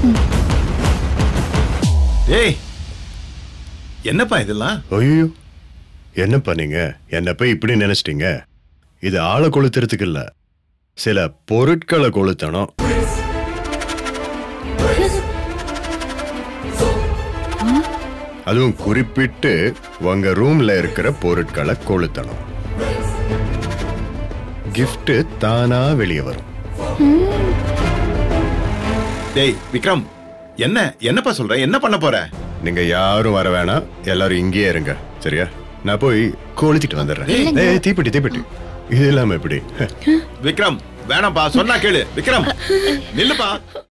ஏய் என்னப்பா இதெல்லாம் ஐயோ என்னப்பா நீங்க என்ன போய் இப்படி நினைச்சிட்டீங்க இது ஆளை கொளுத்துறதுக்கு இல்ல சில பொருட்களை கொளுத்தணும் அதுவும் குறிப்பிட்டு உங்க ரூம்ல இருக்கிற பொருட்களை கொளுத்தணும் gift தானா வெளியே வரும் டேய் விக்ரம் என்ன என்னப்பா சொல்ற என்ன பண்ண போற நீங்க யாரும் வர வேணாம் எல்லாரும் இங்கேயே இருங்க சரியா நான் போய் கொளுத்திட்டு வந்துடுறேன் ஏய் தீப்பெட்டி தீப்பெட்டி இது இல்லாம எப்படி விக்ரம் வேணாம்ப்பா சொன்னா கேளு விக்ரம் நில்லுப்பா